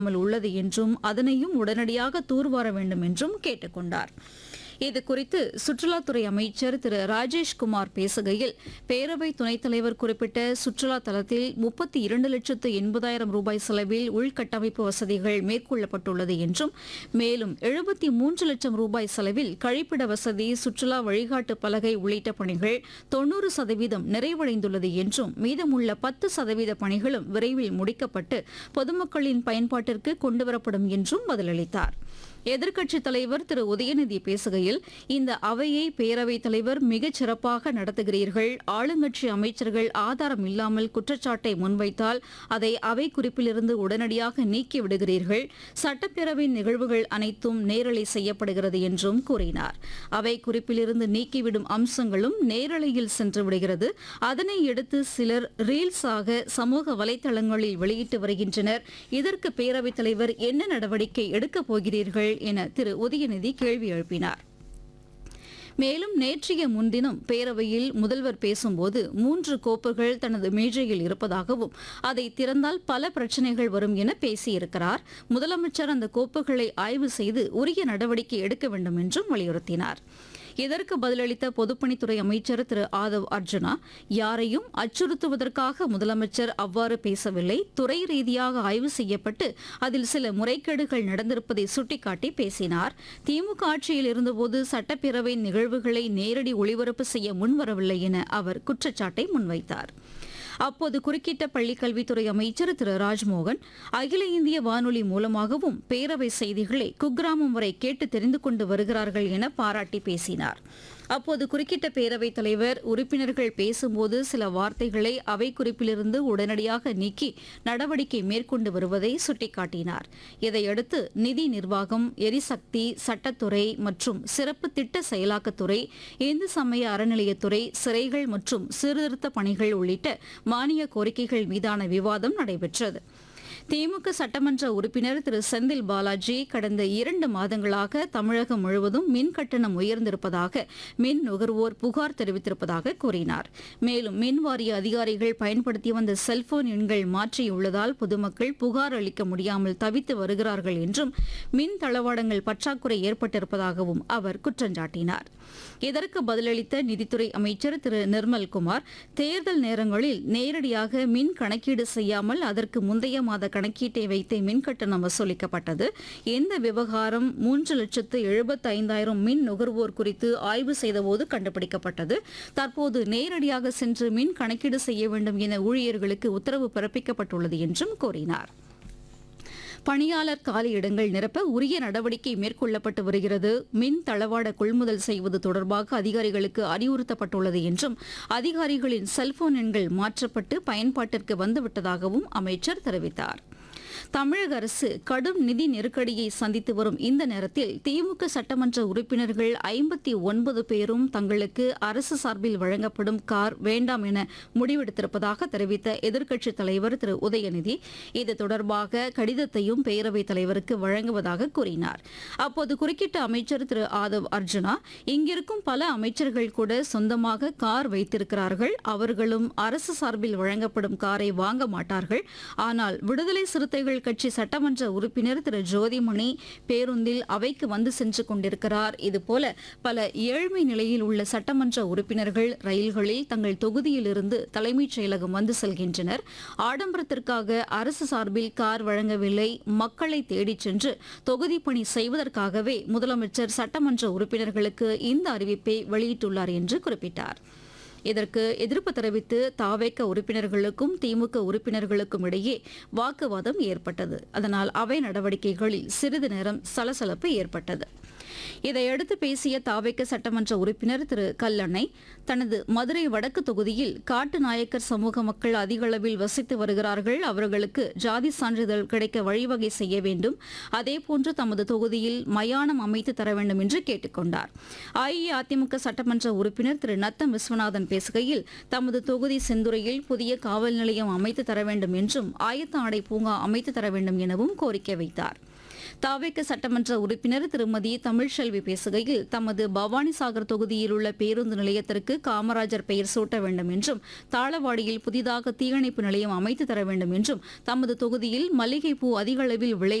மல் உள்ளது என்றும் அதனையும் உடனடியாக தூர்வார வேண்டும் என்றும் கேட்டுக்கொண்டார் இது குறித்து சுற்றுலாத்துறை அமைச்சர் திரு ராஜேஷ்குமார் பேசுகையில் பேரவை துணைத் தலைவர் குறிப்பிட்ட சுற்றுலா தலத்தில் முப்பத்தி இரண்டு லட்சத்து எண்பதாயிரம் ரூபாய் செலவில் உள்கட்டமைப்பு வசதிகள் மேற்கொள்ளப்பட்டுள்ளது என்றும் மேலும் எழுபத்தி மூன்று லட்சம் ரூபாய் செலவில் கழிப்பிட வசதி சுற்றுலா வழிகாட்டு பலகை உள்ளிட்ட பணிகள் தொன்னூறு சதவீதம் நிறைவடைந்துள்ளது என்றும் மீதமுள்ள பத்து சதவீத பணிகளும் விரைவில் முடிக்கப்பட்டு பொதுமக்களின் பயன்பாட்டிற்கு கொண்டுவரப்படும் என்றும் பதிலளித்தார் எதிர்க்கட்சித் தலைவர் திரு உதயநிதி பேசுகையில் இந்த அவையை பேரவைத் தலைவர் மிகச் சிறப்பாக நடத்துகிறீர்கள் ஆளுங்கட்சி அமைச்சர்கள் ஆதாரம் இல்லாமல் குற்றச்சாட்டை முன்வைத்தால் அதை அவை குறிப்பிலிருந்து உடனடியாக நீக்கி விடுகிறீர்கள் சட்டப்பேரவையின் நிகழ்வுகள் அனைத்தும் நேரலை செய்யப்படுகிறது என்றும் கூறினார் அவை குறிப்பிலிருந்து நீக்கிவிடும் அம்சங்களும் நேரலையில் சென்று விடுகிறது அதனை எடுத்து சிலர் ரீல்ஸாக சமூக வலைதளங்களில் வெளியிட்டு வருகின்றனர் இதற்கு பேரவைத் தலைவர் என்ன நடவடிக்கை எடுக்கப் போகிறீர்கள் என திரு உதயநிதி கேள்வி எழுப்பினார் மேலும் நேற்றைய முன்தினம் பேரவையில் முதல்வர் பேசும்போது மூன்று கோப்புகள் தனது மேஜையில் இருப்பதாகவும் அதை திறந்தால் பல பிரச்சனைகள் வரும் என பேசியிருக்கிறார் முதலமைச்சர் அந்த கோப்புகளை ஆய்வு செய்து உரிய நடவடிக்கை எடுக்க வேண்டும் என்றும் வலியுறுத்தினார் இதற்கு பதிலளித்த பொதுப்பணித்துறை அமைச்சர் திரு ஆதவ் அர்ஜுனா யாரையும் அச்சுறுத்துவதற்காக முதலமைச்சர் அவ்வாறு பேசவில்லை துறை ரீதியாக ஆய்வு செய்யப்பட்டு அதில் சில முறைகேடுகள் நடந்திருப்பதை சுட்டிக்காட்டி பேசினார் திமுக ஆட்சியில் இருந்தபோது சட்டப்பேரவை நிகழ்வுகளை நேரடி ஒளிபரப்பு செய்ய முன்வரவில்லை என அவர் குற்றச்சாட்டை முன்வைத்தார் அப்போது குறுக்கிட்ட பள்ளிக்கல்வித்துறை அமைச்சர் திரு ராஜ்மோகன் அகில இந்திய வானொலி மூலமாகவும் பேரவை செய்திகளை குக்கிராமம் வரை கேட்டு தெரிந்து கொண்டு வருகிறார்கள் என பாராட்டி பேசினார் அப்போது குறுக்கிட்ட பேரவைத் தலைவர் உறுப்பினர்கள் பேசும்போது சில வார்த்தைகளை அவை குறிப்பிலிருந்து உடனடியாக நீக்கி நடவடிக்கை மேற்கொண்டு வருவதை சுட்டிக்காட்டினார் இதையடுத்து நிதி நிர்வாகம் எரிசக்தி சட்டத்துறை மற்றும் சிறப்பு திட்ட செயலாக்கத்துறை இந்து சமய அறநிலையத்துறை சிறைகள் மற்றும் சீர்திருத்த பணிகள் உள்ளிட்ட மானிய கோரிக்கைகள் மீதான விவாதம் நடைபெற்றது திமுக சட்டமன்ற உறுப்பினர் திரு செந்தில் பாலாஜி கடந்த இரண்டு மாதங்களாக தமிழகம் முழுவதும் மின் கட்டணம் உயர்ந்திருப்பதாக மின் நுகர்வோர் புகார் தெரிவித்திருப்பதாக கூறினார் மேலும் மின் வாரிய அதிகாரிகள் பயன்படுத்தி வந்த செல்போன் எண்கள் மாற்றியுள்ளதால் பொதுமக்கள் புகார் அளிக்க முடியாமல் தவித்து வருகிறார்கள் என்றும் மின் தளவாடங்கள் பற்றாக்குறை ஏற்பட்டிருப்பதாகவும் அவர் குற்றஞ்சாட்டினார் இதற்கு பதிலளித்த நிதித்துறை அமைச்சர் திரு நிர்மல்குமார் தேர்தல் நேரங்களில் நேரடியாக மின் கணக்கீடு செய்யாமல் அதற்கு முந்தைய மாத கணக்கீட்டை வைத்தே மின் கட்டணம் வசூலிக்கப்பட்டது இந்த விவகாரம் மூன்று லட்சத்து எழுபத்தி ஐந்தாயிரம் மின் நுகர்வோர் குறித்து ஆய்வு செய்தபோது கண்டுபிடிக்கப்பட்டது தற்போது நேரடியாக சென்று மின் கணக்கீடு செய்ய வேண்டும் என ஊழியர்களுக்கு உத்தரவு பிறப்பிக்கப்பட்டுள்ளது என்றும் கூறினார் பணியாளர் காலியிடங்கள் நிரப்ப உரிய நடவடிக்கை மேற்கொள்ளப்பட்டு வருகிறது மின் தளவாட கொள்முதல் செய்வது தொடர்பாக அதிகாரிகளுக்கு அறிவுறுத்தப்பட்டுள்ளது என்றும் அதிகாரிகளின் செல்போன் எண்கள் மாற்றப்பட்டு பயன்பாட்டிற்கு வந்துவிட்டதாகவும் அமைச்சர் தெரிவித்தார் தமிழக அரசு கடும் நிதி நெருக்கடியை சந்தித்து வரும் இந்த நேரத்தில் திமுக சட்டமன்ற உறுப்பினர்கள் ஐம்பத்தி ஒன்பது பேரும் தங்களுக்கு அரசு சார்பில் வழங்கப்படும் கார் வேண்டாம் என முடிவெடுத்திருப்பதாக தெரிவித்த எதிர்க்கட்சித் தலைவர் திரு உதயநிதி இது தொடர்பாக கடிதத்தையும் பேரவைத் தலைவருக்கு வழங்குவதாக கூறினார் அப்போது குறுக்கிட்ட அமைச்சர் திரு ஆதவ் அர்ஜுனா இங்கிருக்கும் பல அமைச்சர்கள் கூட சொந்தமாக கார் வைத்திருக்கிறார்கள் அவர்களும் அரசு சார்பில் வழங்கப்படும் காரை வாங்க மாட்டார்கள் ஆனால் விடுதலை சிறுத்தைகள் கட்சி சட்டமன்ற உறுப்பினர் திரு ஜோதிமணி பேருந்தில் அவைக்கு வந்து சென்று கொண்டிருக்கிறார் இதுபோல பல ஏழ்மை நிலையில் உள்ள சட்டமன்ற உறுப்பினர்கள் ரயில்களில் தங்கள் தொகுதியிலிருந்து தலைமைச் செயலகம் வந்து செல்கின்றனர் ஆடம்பரத்திற்காக அரசு சார்பில் கார் வழங்கவில்லை மக்களை தேடிச் சென்று தொகுதி பணி செய்வதற்காகவே முதலமைச்சர் சட்டமன்ற உறுப்பினர்களுக்கு இந்த அறிவிப்பை வெளியிட்டுள்ளார் என்று குறிப்பிட்டார் இதற்கு எதிர்ப்பு தெரிவித்து தாவேக்க உறுப்பினர்களுக்கும் திமுக உறுப்பினர்களுக்கும் இடையே வாக்குவாதம் ஏற்பட்டது அதனால் அவை நடவடிக்கைகளில் சிறிது நேரம் சலசலப்பு ஏற்பட்டது இதையடுத்து பேசிய தாவேக்க சட்டமன்ற உறுப்பினர் திரு கல்லணை தனது மதுரை வடக்கு தொகுதியில் காட்டு நாயக்கர் சமூக மக்கள் அதிக அளவில் வசித்து வருகிறார்கள் அவர்களுக்கு ஜாதி சான்றிதழ் கிடைக்க வழிவகை செய்ய வேண்டும் அதேபோன்று தமது தொகுதியில் மயானம் அமைத்து தர வேண்டும் என்று கேட்டுக்கொண்டார் அஇஅதிமுக சட்டமன்ற உறுப்பினர் திரு நத்தம் விஸ்வநாதன் பேசுகையில் தமது தொகுதி செந்துறையில் புதிய காவல் நிலையம் அமைத்து தர வேண்டும் என்றும் ஆயத்த ஆடை பூங்கா அமைத்து தர வேண்டும் எனவும் கோரிக்கை வைத்தார் தாவேக்க சட்டமன்ற உறுப்பினர் திருமதி தமிழ்செல்வி பேசுகையில் தமது பவானிசாகர் தொகுதியில் உள்ள பேருந்து நிலையத்திற்கு காமராஜர் பெயர் சூட்ட வேண்டும் என்றும் தாளவாடியில் புதிதாக தீயணைப்பு நிலையம் அமைத்து தர வேண்டும் என்றும் தமது தொகுதியில் மல்லிகைப்பூ அதிக அளவில் விளை